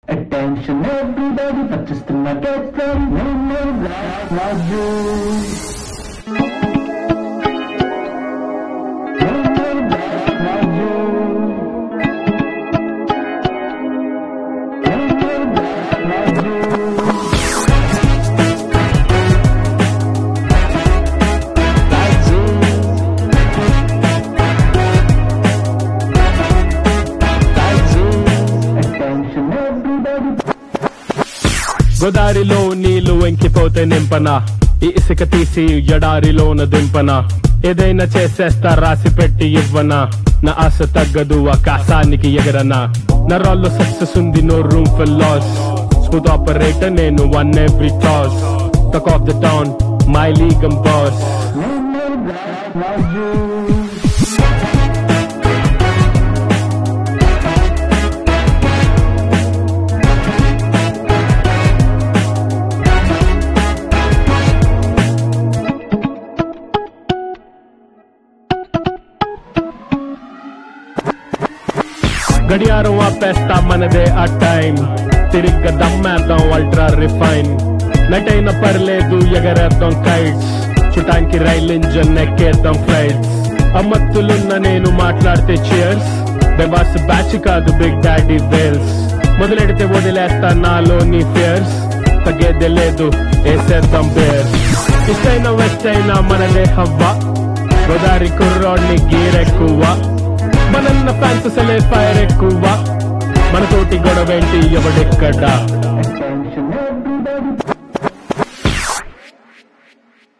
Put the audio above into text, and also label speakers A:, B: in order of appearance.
A: Attention everybody, పచ్చిస్తున్న get ready, నేను రాజు నేను రాజు నేను రాజు Attention everybody,
B: గోదారిలో నీళ్లు వెంకిపోతే నింపన ఈ ఇసుక తీసి ఎడారిలోన దింపన ఏదైనా చేసేస్తా రాసి పెట్టి ఇవ్వనా నా ఆశ తగ్గదు ఆకాశానికి ఎగరనా నా రాళ్ళు సక్సెస్ ఉంది no room for loss smooth operator నేను one every toss talk of the town my league boss
A: నేను రాజు
B: గడియారం ఆపేస్తా మనదే ఆ టైం తిరిగ్గా దమ్మేద్దాం అల్ట్రా రిఫైన్ నటైన పర్లేదు ఎగరేద్దాం కైట్స్ చుటానికి రైల్ ఇంజన్ ఎక్కేద్దాం ఫ్లైట్స్ అమ్మత్తులున్న నేను మాట్లాడితే చియర్స్ బెబాస్ బ్యాచ్ కాదు బిగ్ డాడీ వేల్స్ మొదలెడితే వదిలేస్తా నాలోని ఫియర్స్ తగ్గేదే లేదు వేసేద్దాం బేర్స్ ఇష్టైన వెస్ట్ అయినా మనదే హవ్వ గోదారి కుర్రాడిని గీరెక్కువ మనన్న ఫ్యాన్స్ సెలే ఫైర్ ఎక్కువ మన తోటి గొడవేంటి ఎవడెక్కడా
A: Attention